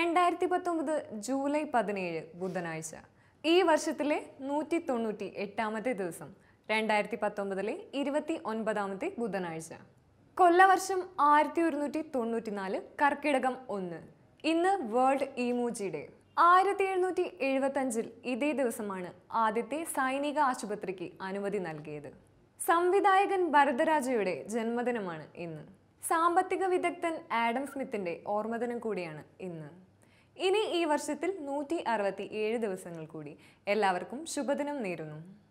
രണ്ടായിരത്തി പത്തൊമ്പത് ജൂലൈ പതിനേഴ് ബുധനാഴ്ച ഈ വർഷത്തിലെ നൂറ്റി തൊണ്ണൂറ്റി എട്ടാമത്തെ ദിവസം രണ്ടായിരത്തി പത്തൊമ്പതിലെ ഇരുപത്തി ഒൻപതാമത്തെ ബുധനാഴ്ച കൊല്ലവർഷം ആയിരത്തി ഒരുന്നൂറ്റി തൊണ്ണൂറ്റിനാല് കർക്കിടകം ഒന്ന് ഇന്ന് വേൾഡ് ഇമോജി ഡേ ആയിരത്തി എഴുന്നൂറ്റി എഴുപത്തഞ്ചിൽ ഇതേ ദിവസമാണ് ആദ്യത്തെ സൈനിക ആശുപത്രിക്ക് അനുമതി നൽകിയത് സംവിധായകൻ ഭരതരാജയുടെ ജന്മദിനമാണ് ഇന്ന് സാമ്പത്തിക വിദഗ്ധൻ ആഡം സ്മിത്തിന്റെ ഓർമ്മദിനം കൂടിയാണ് ഇന്ന് ഇനി ഈ വർഷത്തിൽ നൂറ്റി അറുപത്തി ഏഴ് ദിവസങ്ങൾ കൂടി എല്ലാവർക്കും ശുഭദിനം നേരുന്നു